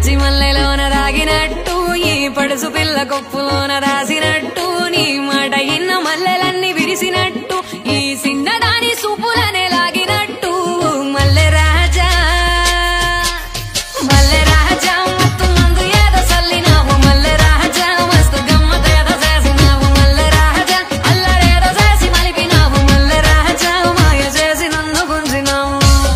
పిచ్చి మల్లెలోన దాగినట్టు ఈ పడుసు పిల్ల కొప్పులోన రాసినట్టు నీ మాట ఇన్న మల్లెలన్నీ విరిసినట్టు ఈ సిన్నదాని సూపులనే లాగినట్టు మల్లె రాజా మల్లె రాజా మత్తు మందు ఏదో సల్లినావు మల్లె రాజా మస్తు గమ్మతేదో చేసినావు మల్లె రాజా అల్లరేదో చేసి మలిపినావు మల్లె రాజా మాయ చేసి నన్ను గుంజినావు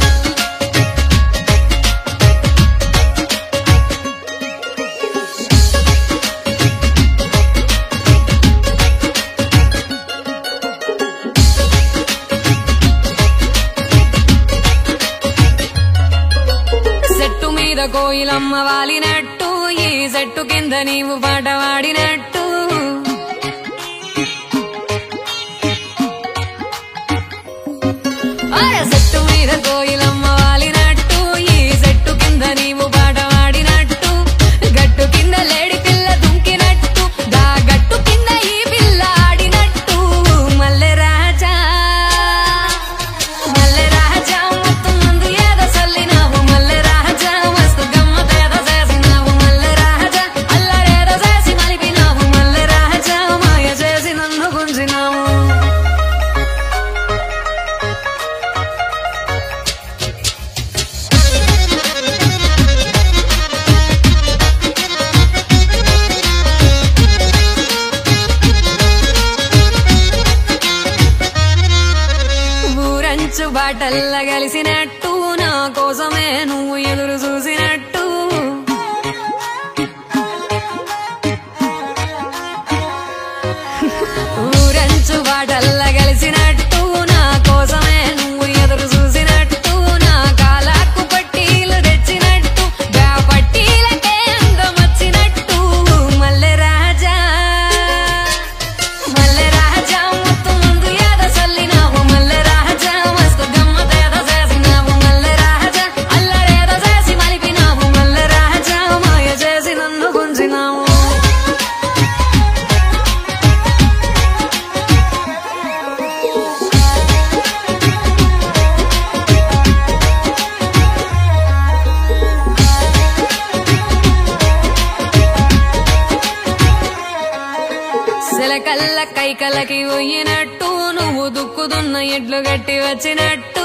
చెట్టు మీద కోయిలమ్మ వాలినట్టు ఈ చెట్టు కింద నీవు పాట వాడినట్టు అరే చెట్టు మీద కోయిలమ్మ వాలినట్టు ఈ చెట్టు కింద నీవు పాట వాడినట్టు గట్టు కింద లేడి పిల్ల దుంకినట్టు దా గట్టు కింద ఈ పిల్ల ఆడినట్టు మల్లె రాజా మల్లె రాజా మత్తు మందు ఏదో చల్లినావు మల్లె రాజా మస్తు గమ్మతేదో చేసినావు మల్లె రాజా అల్లరేదో చేసి మలిపినావు మల్లె రాజా మాయ చేసి నన్ను గుంజినావు ఊరంచు బాటల్ల కలిసినట్టు నా కోసమే నువ్వు ఎదురు చూసినట్టు ఊరంచు బాటల్ల కలిసినట్టు నా కోసమే నువ్వు ఎదురు చూసినట్టు నా కాలాకు పట్టీలు తెచ్చినట్టు గా పట్టీలకే అందం వచ్చినట్టు మల్లె రాజా మల్లె రాజా ముత్తు ముందు ఏదో చల్లినావు మల్లె రాజా మస్తు గమ్మతేదో చేసినావు మల్లె రాజా అల్లరేదో చేసి మలిపినావు మల్లె రాజా మాయ చేసి నన్ను గుంజినావు సిలకల్ల కైకలకి పోయినట్టు నువ్వు దుక్కుదున్న ఎడ్లు గట్టి వచ్చినట్టు